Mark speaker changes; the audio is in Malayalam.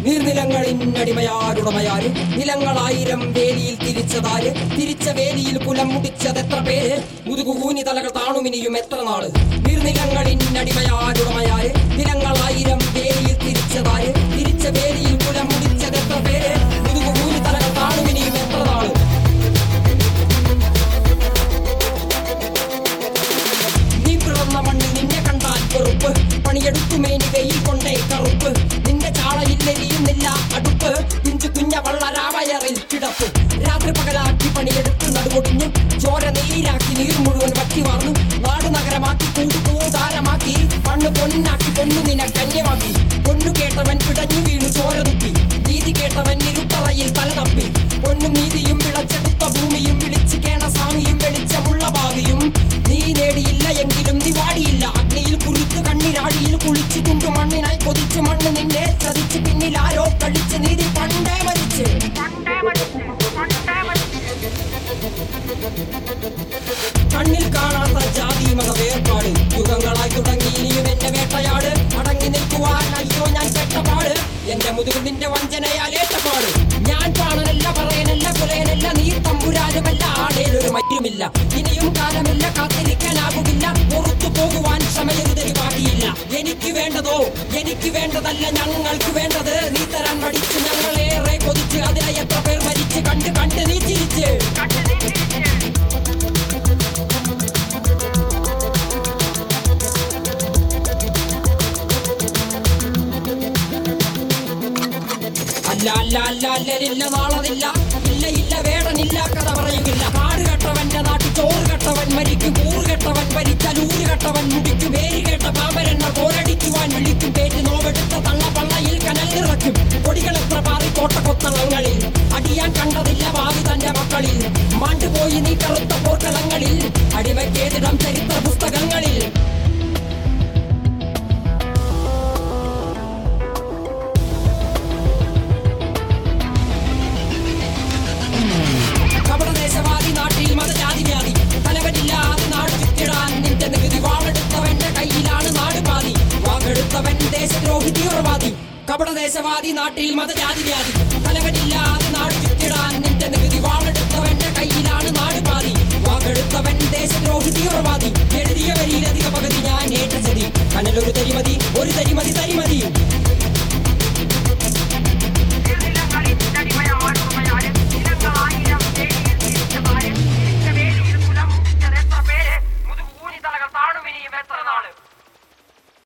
Speaker 1: നീർനിലങ്ങളിന്നടിമയാരുടമയാര് നിലങ്ങളായിരം വേലിയിൽ തിരിച്ചതാര് തിരിച്ച വേലിയിൽ കുലം മുടിച്ചതെത്ര പേര് മുതുകുകൂനി തലകൾ താണുമിനിയും എത്ര നാള് നീർനിലങ്ങളിന്നടിമയാരുടമയാര് നിലങ്ങളായിരം വേലിയിൽ തിരിച്ചതാര് തിരിച്ച വേലിയിൽ കുലം മുടിച്ചതെത്ര പേര് മുതുകുകൂനി തലകൾ താണുമിനിയും എത്ര നാള് നീ പിറന്ന മണ്ണിൽ നിന്നെ കണ്ടാൽ വെറുപ്പ് പണിയെടുക്കുമേനി വെയിൽ കൊണ്ടേ കറുപ്പ് നിന്റെ ചാളയില്ലെരിയുന്നില്ല അടുപ്പ് പിഞ്ചു കുഞ്ഞ വള്ളരാവയറിൽ കിടപ്പ് രാത്രി പകലാക്കി പണിയെടുത്ത് നടുവൊടിഞ്ഞ് ചോര നീരാക്കി നീർ മുഴുവൻ വറ്റി വാർന്നു നാട് നഗരമാക്കി കൂട് കൂതാരമാക്കി മണ്ണ് പൊന്നാക്കി പൊന്നു നിന കന്യമാക്കി പൊന്നു കേട്ടവൻ പിടഞ്ഞു വീണു ചോര തുപ്പി നീതി കേട്ടവൻ ഇരുട്ടറയിൽ തല തപ്പി പൊന്നും നീതിയും വിളച്ചെടുത്ത ഭൂമിയും വിളിച്ച് കേണ സ്വാമിയും വെളിച്ചമുള്ള ഭാവിയും നീ നേടിയില്ല എങ്കിലും നീ വാടിയില്ല അഗ്നിയിൽ കുളിച്ചു കണ്ണിരാഴിയിൽ കുളിച്ചു തുണ്ടു മണ്ണിനായി കൊതിച്ചു മണ്ണ് നിന്നെ ചതിച്ച് പിന്നിൽ ആരോ കളിച്ച് നീതി പണ്ടേ മരിച്ച് കണ്ണിൽ കാണാത്ത ജാതി മത വേർപാട് യുഗങ്ങളായി തുടങ്ങി ഇനിയും എന്റെ വേട്ടയാട് അടങ്ങി നിൽക്കുവാൻ അയ്യോ ഞാൻ കെട്ടപാട് എന്റെ മുതുക് നിന്റെ വഞ്ചനയാൽ ഏറ്റപാട് ഞാൻ പാണനല്ല പറയനല്ല പുലയനല്ല നീ തമ്പുരാനുമല്ല ആടേലൊരു മറ്റുമില്ല ഇനിയും കാലമില്ല കാത്തിരിക്കാനാകുമില്ല പുറത്തു പോകുവാൻ ക്ഷമയൊരുതരി ബാക്കിയില്ല എനിക്ക് വേണ്ടതോ എനിക്ക് വേണ്ടതല്ല ഞങ്ങൾക്ക് വേണ്ടത് നീ തരാൻ പഠിച്ച് ഞങ്ങളേറെ കൊതിച്ച് അതിനായി എത്ര പേർ മരിച്ച് കണ്ട് കണ്ട് നീ ചിരിച്ച് അല്ല അല്ല അല്ല അല്ലരില്ല നാളതില്ല ഇല്ല ഇല്ല വേടനില്ല കഥ പറയുകില്ല കാട് കെട്ടവന്റെ നാട്ടിൽ ചോറ് കെട്ടവൻ മരിക്കും കൂറ് കെട്ടവൻ ഭരിച്ചാൽ ഊര് കെട്ടവൻ മുടിക്കും പേര് കേട്ട പാമ്പരെണ്ണ പോരടിക്കുവാൻ വിളിക്കും പേറ്റ് നോവെടുത്ത തള്ള പള്ളയിൽ കനൽ നിറയ്ക്കും കൊടികളെത്ര പാറി കോട്ട കൊത്തളങ്ങളിൽ അടിയാൻ കണ്ടതില്ല ഭാവി തന്റെ മക്കളിൽ മാണ്ടുപോയി നീ കറുത്ത പോർക്കളങ്ങളിൽ അടിമയ്ക്കേതിടം ചരിത്ര പുസ്തകങ്ങളിൽ കപടദേശവാദി നാട്ടിൽ മതജാതി വ്യാധി തലവനില്ലാതെ നാട് ചുറ്റിടാൻ നിന്റെ നികുതി വാളെടുത്തവന്റെ കയ്യിലാണ് നാട് പാതി വാക്കെടുത്തവൻ ദേശദ്രോഹി തീവ്രവാദി കപടദേശവാദി നാട്ടിൽ മതജാതി വ്യാധി തലവനില്ലാതെ നാട് ചുറ്റിടാൻ നിന്റെ നികുതി വാളെടുത്തവന്റെ കയ്യിലാണ് നാട് പാതി വാക്കെടുത്തവൻ ദേശദ്രോഹി തീവ്രവാദി എഴുതിയ വരിയിലധിക പകുതി ഞാൻ ഏറ്റ ചതി കനലൊരു തരിമതി ഒരു തരിമതി